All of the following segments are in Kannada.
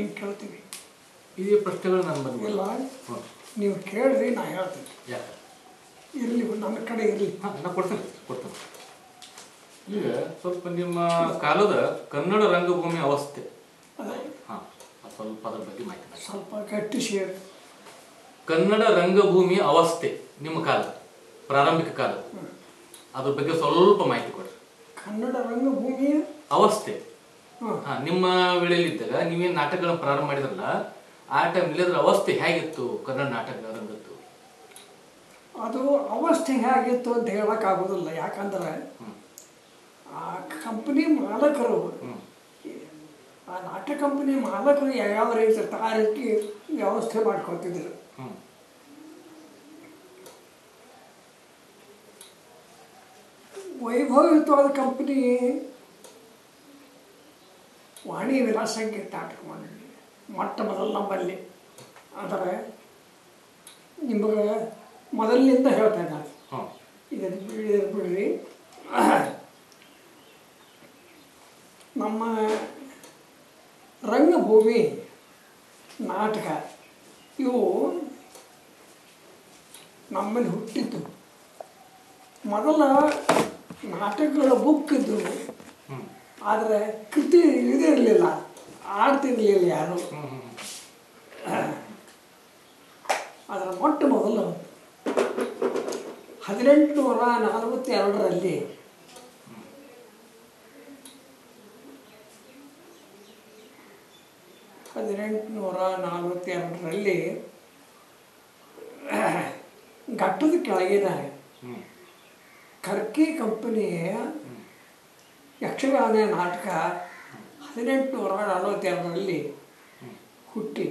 ಹಿಂಗೆ ಕೇಳ್ತೀವಿ ಇದೇ ಪ್ರಶ್ನೆಗಳು ನಾನು ಬಂದಿಲ್ಲ ಇಲ್ಲ ಹ್ಞೂ ನೀವು ಕೇಳ್ರಿ ನಾ ಹೇಳ್ತೀನಿ ಯಾಕೆ ಇರಲಿ ನನ್ನ ಕಡೆ ಇರಲಿ ಹಾಂ ನಾ ಕೊಡ್ತೇನೆ ಕೊಡ್ತೇನೆ ಈಗ ಸ್ವಲ್ಪ ನಿಮ್ಮ ಕಾಲದ ಕನ್ನಡ ರಂಗಭೂಮಿ ಅವಸ್ಥೆ ಅದೇ ಹಾಂ ಸ್ವಲ್ಪ ಅದ್ರ ಬಗ್ಗೆ ಮಾಹಿತಿ ಮಾಡಿ. ಸ್ವಲ್ಪ ಗಟ್ಟಿ ಶೇರ್ ಕನ್ನಡ ರಂಗಭೂಮಿ ಅವಸ್ಥೆ ನಿಮ್ಮ ಕಾಲ ಪ್ರಾರಂಭಿಕ ಕಾಲ ಅದ್ರ ಬಗ್ಗೆ ಸ್ವಲ್ಪ ಮಾಹಿತಿ ಕೊಡ್ರಿ ಕನ್ನಡ ರಂಗಭೂಮಿಯ ಅವಸ್ಥೆ ಹಾಂ ಹಾ ನಿಮ್ಮ ವೇಳೆಯಲ್ಲಿದ್ದಾಗ ನೀವೇನು ನಾಟಕಗಳನ್ನ ಪ್ರಾರಂಭ ಮಾಡಿದ್ರಲ್ಲ ಆ ಟೈಮ್ನಲ್ಲಿ ಅದ್ರ ಅವಸ್ಥೆ ಹೇಗಿತ್ತು ಕನ್ನಡ ನಾಟಕ ರಂಗದ್ದು ಅದು ಅವಸ್ಥೆ ಹೇಗಿತ್ತು ಅಂತ ಹೇಳೋಕ್ಕಾಗೋದಿಲ್ಲ ಯಾಕಂದ್ರೆ ಹ್ಮ್. ಆ ಕಂಪನಿ ಮಾಲಕರು ಹ್ಮ್. ಆ ನಾಟಕ ಕಂಪನಿ ಮಾಲಕರು ಯಾವ್ಯಾವ ರೀತಿ ಇರ್ತಾರೆ ಆ ರೀತಿ ವ್ಯವಸ್ಥೆ ಮಾಡ್ಕೊತಿದ್ರು ಹ್ಮ್. ವೈಭವಯುತವಾದ ಕಂಪನಿ ವಾಣಿ ವಿಲಾಸ ಸಂಗೀತ ನಾಟಕ ಮಾಡಿ ಮೊಟ್ಟ ಮೊದಲು ನಮ್ಮಲ್ಲಿ ಆದರೆ ನಿಮಗೆ ಮೊದಲಿನಿಂದ ಹೇಳ್ತಾ ಇದ್ದಾರೆ ಹ್ಮ್. ಇದನ್ನು ಬಿಡಿ ಬಿಡ್ರಿ ನಮ್ಮ ರಂಗಭೂಮಿ ನಾಟಕ ಇವು ನಮ್ಮಲ್ಲಿ ಹುಟ್ಟಿದ್ದು ಮೊದಲ ನಾಟಕಗಳ ಬುಕ್ ಇದ್ದವು ಹ್ಮ್. ಆದರೆ ಕೃತಿ ಇದಿರಲಿಲ್ಲ ಆಡ್ತಿರ್ಲಿಲ್ಲ ಯಾರು ಹ್ಮ್. ಹ್ಮ್. ಅದರ ಮೊಟ್ಟ ಮೊದಲು ಹದಿನೆಂಟುನೂರ ನಲವತ್ತೆರಡರಲ್ಲಿ ಹದಿನೆಂಟುನೂರ ನಲವತ್ತೆರಡರಲ್ಲಿ ಘಟ್ಟದ ಕೆಳಗಿನ ಹ್ಮ್. ಕರ್ಕಿ ಕಂಪನಿಯ ಯಕ್ಷಗಾನ ನಾಟಕ ಹದಿನೆಂಟುನೂರ ನಲವತ್ತೆರಡರಲ್ಲಿ ಹುಟ್ಟಿ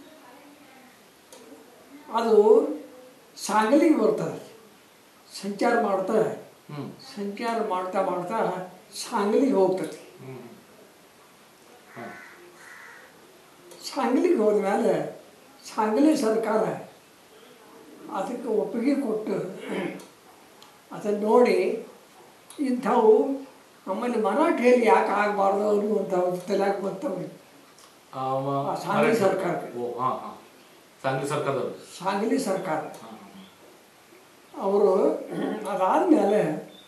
ಅದು ಸಾಂಗಲಿಗೆ ಬರ್ತದೆ ಸಂಚಾರ ಮಾಡ್ತಾ ಹ್ಮ್. ಸಂಚಾರ ಮಾಡ್ತಾ ಮಾಡ್ತಾ ಸಾಂಗಲಿಗೆ ಹೋಗ್ತದೆ ಹ್ಮ್. ಹ್ಮ್. ಸಾಂಗಲಿಗೆ ಹೋದ್ಮೇಲೆ ಸಾಂಗಲಿ ಸರ್ಕಾರ ಅದಕ್ಕೆ ಒಪ್ಪಿಗೆ ಕೊಟ್ಟು ಅದನ್ನು ನೋಡಿ ಇಂಥವು ನಮ್ಮಲ್ಲಿ ಮರಾಠಿಯಲ್ಲಿ ಯಾಕೆ ಆಗಬಾರ್ದು ಅನ್ನುವಂಥವು ತಲೆಯಾಗ ಬಂತವ್ರಿ ಅವ ಆ ಸಾಂಗ್ಲಿ ಸರ್ಕಾರ. ಓ ಹಾಂ ಹಾಂ ಸಾಂಗ್ಲಿ ಸರ್ಕಾರದವರು ಸಾಂಗಲಿ ಸರ್ಕಾರ ಹಾಂ ಅವರು ಅದಾದಮೇಲೆ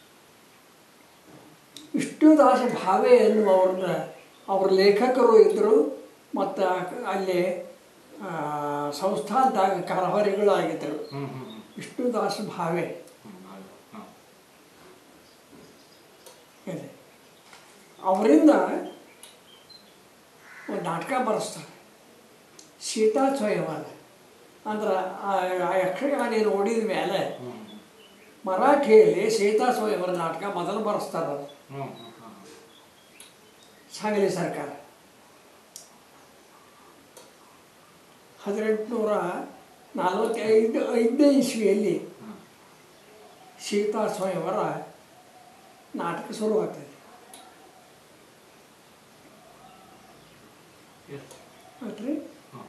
ವಿಷ್ಣುದಾಸ ಭಾವೆ ಎನ್ನುವವ್ರನ್ನ ಅವ್ರ ಲೇಖಕರು ಇದ್ದರು ಮತ್ತು ಅಲ್ಲಿ ಆ, ಸಂಸ್ಥಾನದಾಗ ಕಾರ್ಯಭಾರಿಗಳು ಆಗಿದ್ದರು ಹ್ಮ್ ಹ್ಮ್ ಹ್ಮ್ ವಿಷ್ಣುದಾಸ ಭಾವೆ ಹ್ಮ್ ಹಾಗೆ. ಹಾಂ ಇದೆ ಅವರಿಂದ ಒಂದು ನಾಟಕ ಬರೆಸ್ತಾರೆ ಸೀತಾ ಸ್ವಯಂವರ ಅಂದ್ರೆ ಆ ಆ ಯಕ್ಷಗಾನ ನೋಡಿದ ಮೇಲೆ ಹ್ಮ್ ಮರಾಠಿಯಲ್ಲಿ ಸೀತಾ ಸ್ವಯಂವರ ನಾಟಕ ಮೊದಲು ಬರೆಸ್ತಾರೆ ಅದು ಹ್ಮ್ ಹ್ಮ್ ಹ್ಮ್ ಸಾಂಗಲಿ ಸರ್ಕಾರ ಹದಿನೆಂಟುನೂರ ನಲವತ್ತೈದು ಐದನೇ ಇಸ್ವಿಯಲ್ಲಿ ಹ್ಮ್. ಸೀತಾ ಸ್ವಯಂವರ ನಾಟಕ ಶುರುವಾಗ್ತದೆ Yes. ಆಯ್ತ್ರಿ ಹಾಂ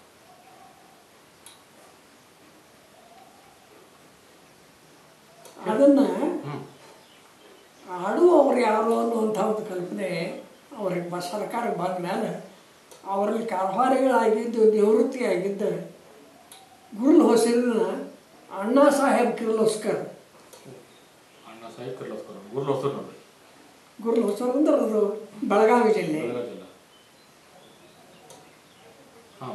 ಅದನ್ನು ಹ್ಮ್ ಆಡುವವರು ಯಾರು ಅನ್ನುವಂಥ ಒಂದು ಕಲ್ಪನೆ ಅವ್ರಿಗೆ ಬ ಸರ್ಕಾರಕ್ಕೆ ಬಂದ ಮೇಲೆ ಅವರಲ್ಲಿ ಕಾರ್ಭಾರಿಗಳಾಗಿದ್ದು ನಿವೃತ್ತಿಯಾಗಿದ್ದ ಗುರುಲ್ ಹೊಸರಿನ ಅಣ್ಣಾ ಸಾಹೇಬ್ ಕಿರ್ಲೋಸ್ಕರ್ ಅಣ್ಣ ಸಾಹೇಬ್ ಕಿರ್ಲೋಸ್ಕರ್ ಗುರುಲ್ ಹೊಸೂರು ನೋಡಿ ಗುರುಲ್ ಹೊಸರು ಅಂದ್ರೆ ಅದು ಬೆಳಗಾವಿ ಜಿಲ್ಲೆ ಬೆಳಗಾವಿ ಜಿಲ್ಲಾ ಹಾಂ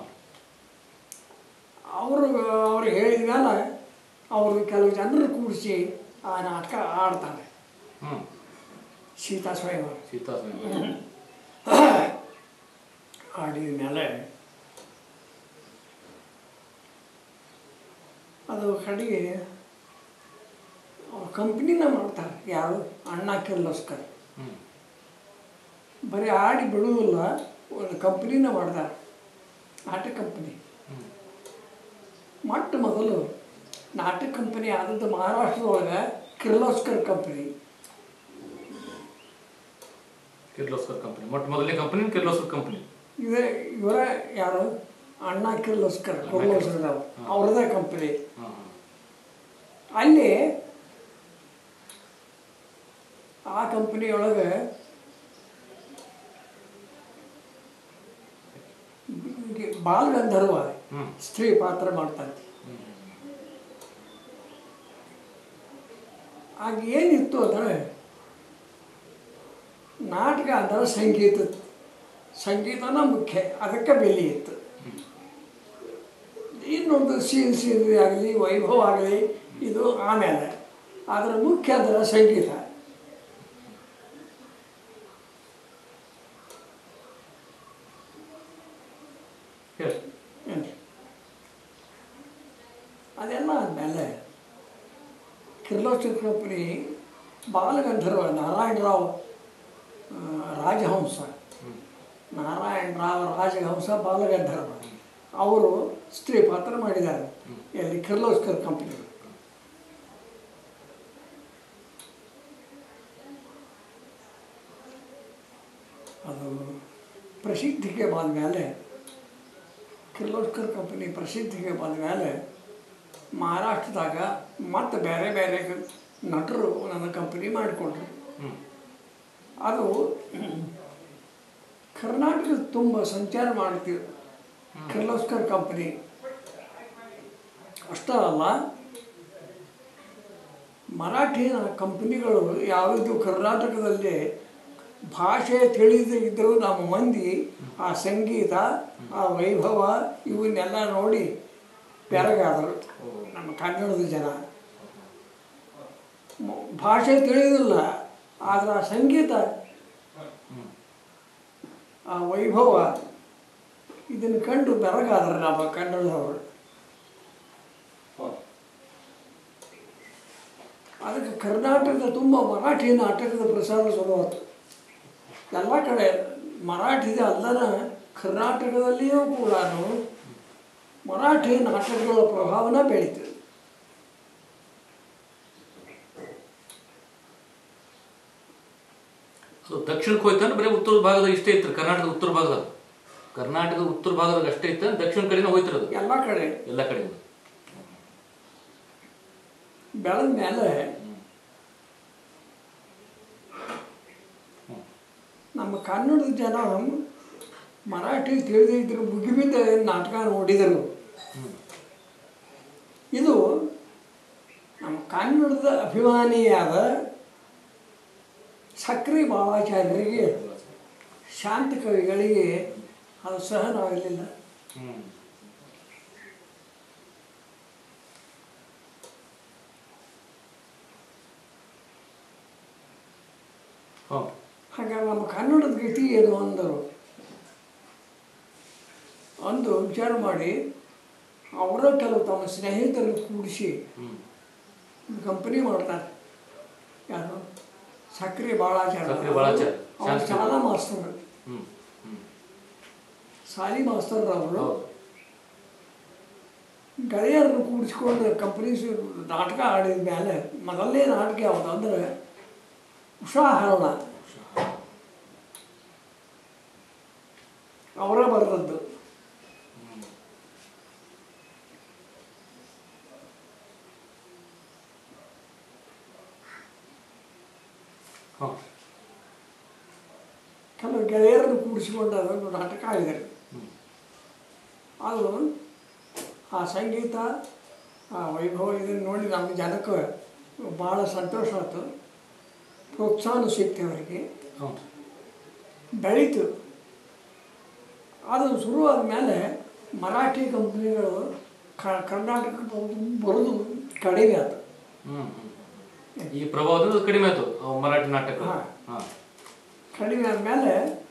ಅವರು ಅವ್ರು ಹೇಳಿದ ಮೇಲೆ ಅವರು ಕೆಲವು ಜನರು ಕೂಡಿಸಿ ಆ ನಾಟಕ ಆಡ್ತಾರೆ ಹ್ಮ್ ಸೀತಾ ಸ್ವಯಂವರ ಸೀತಾ ಸ್ವಾಮಿ ಆಡಿದ ಮೇಲೆ ಅದು ಕಡೆಗೆ ಅವ್ರ ಕಂಪ್ನಿನ ಮಾಡ್ತಾರೆ ಯಾರು ಅಣ್ಣ ಕಿರ್ಲೋಸ್ಕರ್ ಹ್ಮ್ ಬರೀ ಆಡಿ ಬಿಡುವುದಿಲ್ಲ ಒಂದು ಕಂಪ್ನಿನ ಮಾಡ್ತಾರೆ ನಾಟಕ ಕಂಪ್ನಿ ಹ್ಮ್ ಮೊಟ್ಟ ಮೊದಲು ನಾಟಕ ಕಂಪನಿ ಆದದ್ದು ಮಹಾರಾಷ್ಟ್ರದೊಳಗೆ ಕಿರ್ಲೋಸ್ಕರ್ ಕಂಪ್ನಿ ಕಿರ್ಲೋಸ್ಕರ್ ಕಂಪನಿ ಮೊಟ್ಟ ಮೊದಲನೇ ಕಂಪನಿ ಕಿರ್ಲೋಸ್ಕರ್ ಕಂಪನಿ ಇದೇ ಇವರ ಯಾರು ಅಣ್ಣ ಕಿರ್ಲೋಸ್ಕರ್ ಕಿರ್ಲೋಸ್ಕರ್ ಅವ್ರದ್ದೇ ಕಂಪ್ನಿ ಹಾಂ ಅಲ್ಲಿ ಆ ಕಂಪನಿಯೊಳಗೆ ಬಾಲಗಂಧರ್ವ ಹ್ಮ್ ಸ್ತ್ರೀ ಪಾತ್ರ ಮಾಡ್ತಾನೆ ಆಗ ಏನಿತ್ತು ಅಂದರೆ ನಾಟಕ ಅಂದರೆ ಸಂಗೀತ ಸಂಗೀತನ ಮುಖ್ಯ ಅದಕ್ಕೆ ಬೆಲೆ ಇತ್ತು ಇನ್ನೊಂದು ಸೀನ್ ಸೀನರಿ ಆಗಲಿ ವೈಭವ ಆಗಲಿ ಇದು ಆಮೇಲೆ ಅದರ ಮುಖ್ಯ ಅಂದರೆ ಸಂಗೀತ ಹೇಳಿ ಏನ್ರಿ ಅದೆಲ್ಲ ಆದಮೇಲೆ ಕಿರ್ಲೋಚರ್ ಕಂಪನಿ ಬಾಲಗಂಧರ್ವ ನಾರಾಯಣರಾವ್ ಆ, ರಾಜಹಂಸ ನಾರಾಯಣರಾವ್ ರಾಜಹಂಸ ಬಾಲಗಂಧರ್ವ ಅವರು ಸ್ತ್ರೀ ಪಾತ್ರ ಮಾಡಿದ್ದಾರೆ ಎಲ್ಲಿ ಕಿರ್ಲೋಸ್ಕರ್ ಕಂಪನಿ ಅದು ಪ್ರಸಿದ್ಧಿಗೆ ಬಂದ ಮೇಲೆ ಕಿರ್ಲೋಸ್ಕರ್ ಕಂಪನಿ ಪ್ರಸಿದ್ಧಿಗೆ ಬಂದ ಮೇಲೆ ಮಹಾರಾಷ್ಟ್ರದಾಗ ಮತ್ತು ಬೇರೆ ಬೇರೆ ನಟರು ನನ್ನ ಕಂಪನಿ ಮಾಡಿಕೊಂಡ್ರು ಹ್ಮ್ ಅದು ಕರ್ನಾಟಕದ ತುಂಬ ಸಂಚಾರ ಮಾಡ್ತೀವಿ ಕಿರ್ಲೋಸ್ಕರ್ ಕಂಪನಿ ಅಷ್ಟೇ ಅಲ್ಲ ಮರಾಠಿನ ಕಂಪನಿಗಳು ಯಾವುದು ಕರ್ನಾಟಕದಲ್ಲಿ ಭಾಷೆ ತಿಳಿದೇ ಇದ್ದರೂ ನಮ್ಮ ಮಂದಿ ಆ ಸಂಗೀತ ಆ ವೈಭವ ಇವನ್ನೆಲ್ಲ ನೋಡಿ ಬೆರಗಾದರು ನಮ್ಮ ಕನ್ನಡದ ಜನ ಮ- ಭಾಷೆ ತಿಳಿದಿಲ್ಲ ಆದರೆ ಆ ಸಂಗೀತ ಆ ವೈಭವ ಇದನ್ನು ಕಂಡು ಬೆರಗಾದರು ನಮ್ಮ ಕನ್ನಡದವರು ಅದಕ್ಕೆ ಕರ್ನಾಟಕದ ತುಂಬ ಮರಾಠಿ ನಾಟಕದ ಪ್ರಸಾರ ಶುರುವಾಯಿತು ಎಲ್ಲ ಕಡೆ ಮರಾಠಿದ ಅಲ್ಲದ ಕರ್ನಾಟಕದಲ್ಲಿಯೂ ಕೂಡ ಮರಾಠಿ ನಾಟಕಗಳ ಪ್ರಭಾವನ ಬೆಳೀತು ಅದು ದಕ್ಷಿಣಕ್ಕೆ ಹೋಯ್ತಾನೆ ಬರೀ ಉತ್ತರ ಭಾಗದಾಗ ಇಷ್ಟೇ ಇತ್ತು ಕರ್ನಾಟಕದ ಉತ್ತರ ಭಾಗದಾಗ ಕರ್ನಾಟಕದ ಉತ್ತರ ಭಾಗದಾಗ ಅಷ್ಟೇ ಇತ್ತು ದಕ್ಷಿಣ ಕಡೆನೇ ಹೋಯ್ತಿರೋದು ಎಲ್ಲ ಕಡೆ ಎಲ್ಲ ಕಡೆಯಿಂದ ಬೆಳೆದ ಮೇಲೆ ನಮ್ಮ ಕನ್ನಡದ ಜನ ಮರಾಠಿ ತಿಳಿದೇ ಇದ್ರು ಮುಗಿಬಿದ್ದ ನಾಟಕ ನೋಡಿದರು ಇದು ನಮ್ಮ ಕನ್ನಡದ ಅಭಿಮಾನಿಯಾದ ಸಕ್ರಿ ಬಾಳಾಚಾರ್ಯರಿಗೆ ಶಾಂತ ಕವಿಗಳಿಗೆ ಅದು ಸಹನವಾಗಲಿಲ್ಲ ಹ್ಮ್ ಹೌದು ಹಾಗಾಗಿ ನಮ್ಮ ಕನ್ನಡದ ಗತಿ ಏನು ಅಂದರು ಅಂದು ವಿಚಾರ ಮಾಡಿ ಅವರ ಕೆಲವು ತಮ್ಮ ಸ್ನೇಹಿತರನ್ನು ಕೂಡಿಸಿ ಹ್ಮ್ ಕಂಪನಿ ಮಾಡ್ತಾರೆ ಯಾರು ಸಕ್ರೆ ಬಾಳಾಚಾರ ಸಕ್ರೆ ಬಾಳಾಚಾರ್ಯ. ಅವ್ರು ಶಾಲಾ ಮಾಸ್ತರ್ ಹ್ಮ್ ಹ್ಮ್ ಶಾಲಿ ಮಾಸ್ತರ್ ಅವರು ಹೌದು ಗೆಳೆಯರನ್ನು ಕೂಡಿಸ್ಕೊಂಡು ಕಂಪನಿ ನಾಟಕ ಆಡಿದ ಮೇಲೆ ಮೊದಲನೇ ನಾಟಕ ಯಾವುದು ಅಂದರೆ ಉಷಾಹರಣ ಅವರೇ ಬರೆದದ್ದು ಹೌದು ಕೆಲವು ಗೆಳೆಯರನ್ನು ಕೂಡಿಸಿಕೊಂಡು ಅದನ್ನು ನಾಟಕ ಆಡಿದರು ಹ್ಮ್ ಅದು ಆ ಸಂಗೀತ ಆ ವೈಭವ ಇದನ್ನು ನೋಡಿ ನಮ್ಮ ಜನಕ್ಕೆ ಭಾಳ ಸಂತೋಷ ಆಯ್ತು ಪ್ರೋತ್ಸಾಹ ಸಿಕ್ತು ಅವರಿಗೆ ಹೌದು ಬೆಳೀತು ಅದು ಶುರುವಾದ ಮೇಲೆ ಮರಾಠಿ ಕಂಪ್ನಿಗಳು ಕ ಕರ್ನಾಟಕಕ್ಕೆ ಬರೋದು ಬರೋದು ಕಡಿಮೆ ಆಯ್ತು ಹ್ಮ್ ಹ್ಮ್ ಈ ಪ್ರಭಾವದಿಂದ ಕಡಿಮೆ ಆಯ್ತು ಅವು ಮರಾಠಿ ನಾಟಕ ಹಾ. ಹಾ ಕಡಿಮೆ ಆದಮೇಲೆ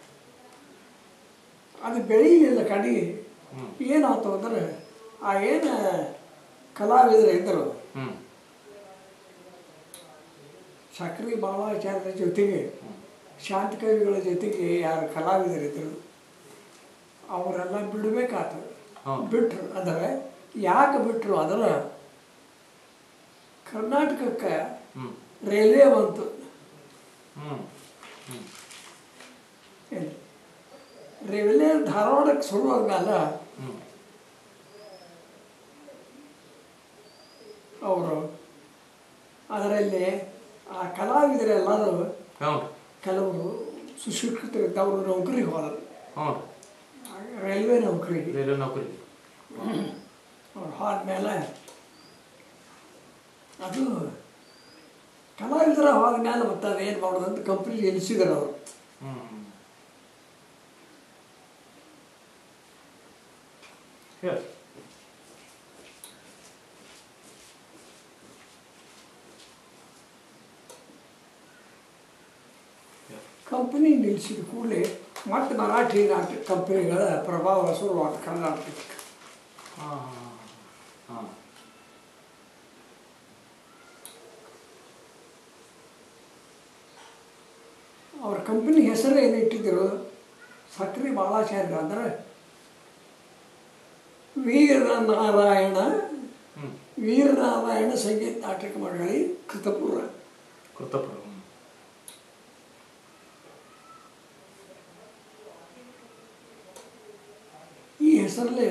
ಅದು ಬೆಳೀಲಿಲ್ಲ ಕಡೆಗೆ ಹ್ಮ್ ಏನಾಯ್ತು ಅಂದರೆ ಆ ಏನು ಕಲಾವಿದರು ಇದ್ದರು ಹ್ಮ್ ಸಕ್ರಿ ಬಾಳಾಚಾರ್ಯರ ಜೊತೆಗೆ ಶಾಂತ ಕವಿಗಳ ಜೊತೆಗೆ ಯಾರು ಕಲಾವಿದರಿದ್ದರು ಅವರೆಲ್ಲ ಬಿಡಬೇಕಾತು ಹೌದು. ಬಿಟ್ಟರು ಅಂದರೆ ಯಾಕೆ ಬಿಟ್ಟರು ಅಂದರೆ ಕರ್ನಾಟಕಕ್ಕೆ ಹ್ಮ್ ರೈಲ್ವೆ ಬಂತು ಹ್ಮ್ ಹ್ಮ್ ಏನು ರೈಲ್ವೆ ಧಾರವಾಡಕ್ಕೆ ಶುರುವಾದ್ಮೇಲೆ ಹ್ಮ್ ಅವರು ಅದರಲ್ಲಿ ಆ ಕಲಾವಿದರೆಲ್ಲರೂ ಹೌದು ಕೆಲವರು ಸುಶಿಕ್ಷಿತರಿದ್ದವರು ನೌಕರಿಗೆ ಹೋದರು ಹೌದು ರೈಲ್ವೆ ನೌಕರಿ ರೈಲ್ವೆ ನೌಕರಿ ಅವ್ರು ಹೋದ್ಮೇಲೆ ಅದು ಕಲಾವಿದರ ಹೋದ್ಮೇಲೆ ಮತ್ತೆ ಅದೇನು ಮಾಡೋದು ಅಂತ ಕಂಪ್ನಿ ಎನಿಸಿದ್ರು ಅವರು ಹ್ಮ್ ಹೇಳಿ ಕಂಪನಿ ನಿಲ್ಲಿಸಿದ ಕೂಡಲೇ ಮತ್ತೆ ಮರಾಠಿ ನಾಟಕ ಕಂಪನಿಗಳ ಪ್ರಭಾವ ಶುರುವಾದ ಕರ್ನಾಟಕಕ್ಕೆ ಹಾಂ ಹಾಂ ಅವ್ರ ಕಂಪನಿ ಹೆಸರು ಏನು ಇಟ್ಟಿದ್ರು ಸಕ್ರಿ ಬಾಲಾಚಾರ್ಯ ಅಂದರೆ ವೀರನಾರಾಯಣ ಹ್ಞೂ ವೀರನಾರಾಯಣ ಸಂಗೀತ ನಾಟಕ ಮಂಡಳಿ ಕೃತಪುರ ಕೃತಪುರ ಹ್ಞೂ ಈ ಹೆಸರಲ್ಲೇ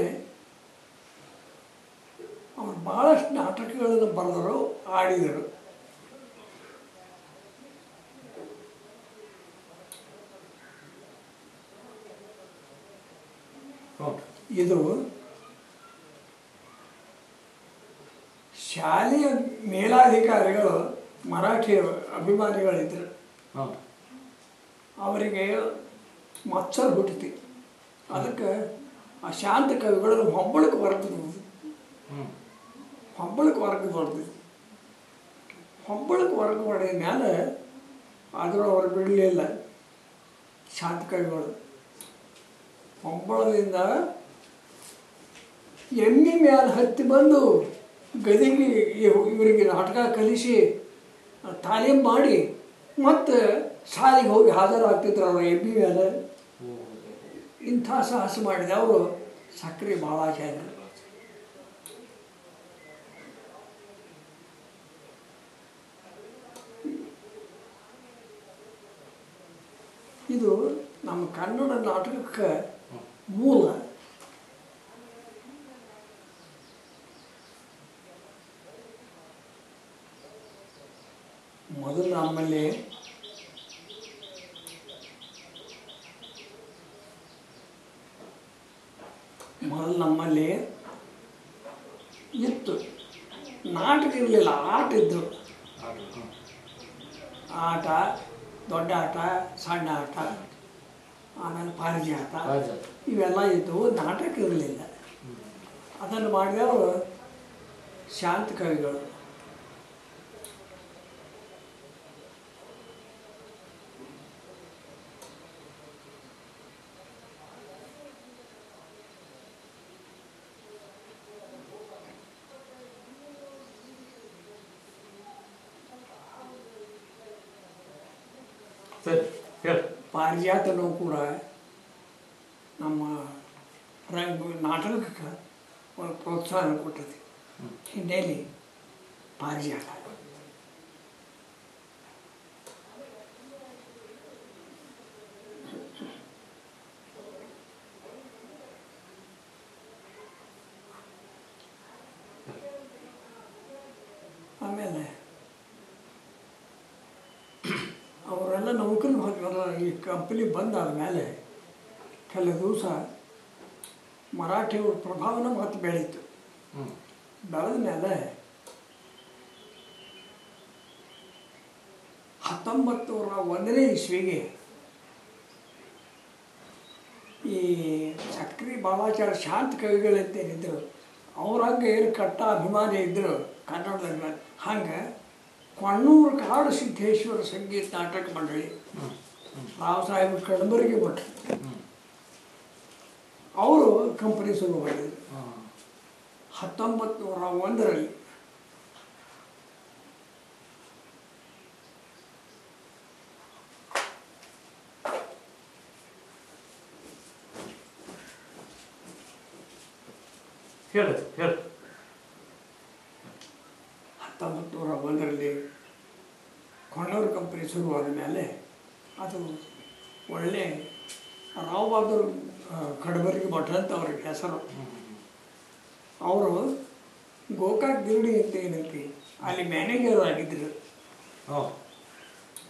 ಅವ್ರು ಭಾಳಷ್ಟು ನಾಟಕಗಳನ್ನು ಬರೆದರು ಆಡಿದರು ಹ್ಞೂ ಇದು ಶಾಲೆಯ ಮೇಲಾಧಿಕಾರಿಗಳು ಮರಾಠಿ ಅಭಿಮಾನಿಗಳಿದ್ದರು ಹ್ಞೂ ಅವರಿಗೆ ಮತ್ಸರ ಹುಟ್ಟಿತು ಅದಕ್ಕೆ ಆ ಶಾಂತ ಕವಿಗಳು ಹೊಂಬಳಕ್ಕೆ ವರ್ಗದ ಹ್ಞೂ ಹೊಂಬಳಕ್ಕೆ ವರ್ಗ ಹೊಡೆದು ಹೊಂಬಳಕ್ಕೆ ವರ್ಗ ಹೊಡೆದ ಮೇಲೆ ಆದರೂ ಅವರು ಬಿಡಲಿಲ್ಲ ಶಾಂತ ಕವಿಗಳು ಹೊಂಬಳದಿಂದ ಎಮ್ಮೆ ಮೇಲೆ ಹತ್ತಿ ಬಂದು ಗದಿಗೆ ಇವ್- ಇವರಿಗೆ ನಾಟಕ ಕಲಿಸಿ ತಾಲೀಮ್ ಮಾಡಿ ಮತ್ತು ಶಾಲೆಗೆ ಹೋಗಿ ಹಾಜರಾಗ್ತಿದ್ರು ಅವರು ಎಮ್ಮೆ ಮೇಲೆ ಇಂಥ ಸಾಹಸ ಮಾಡಿದ ಅವರು ಸಕ್ರೆ ಬಾಳಾಚಾರ್ಯರು ಇದು ನಮ್ಮ ಕನ್ನಡ ನಾಟಕಕ್ಕೆ ಮೂಲ ಮೊದಲು ನಮ್ಮಲ್ಲಿ ಮೊದಲು ನಮ್ಮಲ್ಲಿ ಇತ್ತು ನಾಟಕ ಇರಲಿಲ್ಲ ಆಟ ಇದ್ದರು ಆರ್ಡ್ರ್ ಹ್ಞೂ ಆಟ ದೊಡ್ಡ ಆಟ ಸಣ್ಣ ಆಟ ಆಮೇಲೆ ಪಾರಿಜಾತ ರಾಜ ಇವೆಲ್ಲ ಇದ್ದವು ನಾಟಕ ಇರಲಿಲ್ಲ ಅದನ್ನು ಮಾಡಿದವರು ಶಾಂತ ಕವಿಗಳು ಸರಿ ಹೇಳಿ ಪಾರಿಜಾತನೂ ಕೂಡ ನಮ್ಮ ರಂಗ ನಾಟಕಕ್ಕೆ ಒಂದು ಪ್ರೋತ್ಸಾಹ ಕೊಟ್ಟದೆ ಹಿನ್ನೆಲೆ ಪಾರಿಜಾತ ಆಮೇಲೆ ಅವರೆಲ್ಲ ನೌಕರಿ ಹೋದ್ವಲ್ಲ ಈ ಕಂಪ್ನಿ ಬಂದಾದ ಮೇಲೆ ಕೆಲವು ದಿವಸ ಮರಾಠಿಯವ್ರ ಪ್ರಭಾವನ ಮತ್ತೆ ಬೆಳೀತು ಹ್ಞೂ ಬೆಳೆದ ಮೇಲೆ ಹತ್ತೊಂಬತ್ತು ನೂರ ಒಂದನೇ ಇಸ್ವಿಗೆ ಈ ಸಕ್ರಿ ಬಾಲಾಚಾರ್ಯ ಶಾಂತ ಕವಿಗಳಂತೇನಿದ್ರು ಅವ್ರಂಗೆ ಏನು ಕಟ್ಟ ಅಭಿಮಾನಿ ಇದ್ದರು ಕನ್ನಡದ ಅಭಿಮಾನಿ ಹಂಗೆ ಕೊಣ್ಣೂರು ಕಾಡು ಸಿದ್ದೇಶ್ವರ ಸಂಗೀತ ನಾಟಕ ಮಂಡಳಿ ಹ್ಞೂ ರಾವ್ ಸಾಹೇಬ್ ಕಡಂಬರಿಗೆ ಭಟ್ರು ಹ್ಞೂ ಅವರು ಕಂಪನಿ ಶುರು ಮಾಡಿದರು ಹಾಂ ಹತ್ತೊಂಬತ್ತು ನೂರ ಒಂದರಲ್ಲಿ ಹೇಳಿ ಹೇಳಿ ಹತ್ತೊಂಬತ್ತು ನೂರ ಒಂದರಲ್ಲಿ ಕೊಂಡೂರು ಕಂಪನಿ ಶುರುವಾದ ಮೇಲೆ ಅದು ಒಳ್ಳೆ ರಾವ್ ಬಹದ್ದೂರ್ ಆ, ಕಡಬರಿಗೆ ಭಟ್ ಅಂತ ಅವ್ರಿಗೆ ಹೆಸರು ಅವರು ಗೋಕಾಕ್ ಗಿರಡಿ ಅಂತ ಏನಂತೆ ಅಲ್ಲಿ ಮ್ಯಾನೇಜರ್ ಆಗಿದ್ದರು ಹ್ಞೂ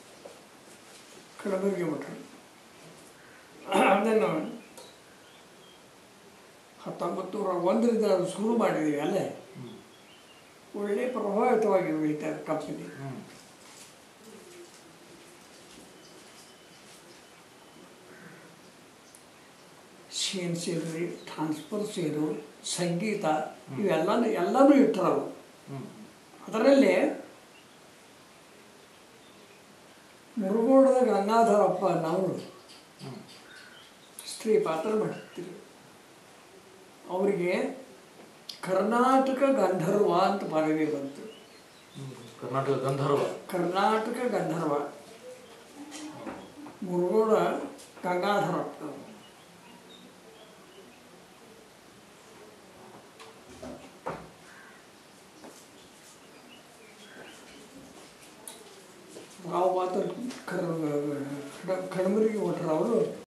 ಕಡಬರಿಗೆ ಭಟ್ರು ಅದನ್ನು ಹತ್ತೊಂಬತ್ತು ನೂರ ಒಂದರಿಂದ ನಾವು ಶುರು ಮಾಡಿದ್ದೀವಿ ಅಲ್ಲೇ ಒಳ್ಳೆ ಪ್ರಭಾವಿತವಾಗಿ ಬೆಳೀತಾರೆ ಕಂಪನಿ ಹ್ಮ್ ಶೇನ್ ಸೇರಿ ಟ್ರಾನ್ಸ್ಫರ್ ಸೇರು ಸಂಗೀತ ಇವೆಲ್ಲನೂ ಎಲ್ಲನೂ ಇಟ್ಟರು ಅವರು ಹ್ಮ್ ಅದರಲ್ಲಿ ಮುರುಗೋಡದ ಗಂಗಾಧರಪ್ಪ ನಾವು ಹ್ಮ್ ಸ್ತ್ರೀ ಪಾತ್ರ ಮಾಡ್ತಿದ್ರು ಅವರಿಗೆ ಕರ್ನಾಟಕ ಗಂಧರ್ವ ಅಂತ ಪದವಿ ಬಂತು ಹ್ಮ್. ಕರ್ನಾಟಕ ಗಂಧರ್ವ ಕರ್ನಾಟಕ ಗಂಧರ್ವ ಮುರುಗೋಡ ಗಂಗಾಧರಪ್ಪ ನಾವು ಮಾತ್ರ ಕರ್ ಕಡಮರಿಗೆ ಹೊಟ್ರು ಅವರು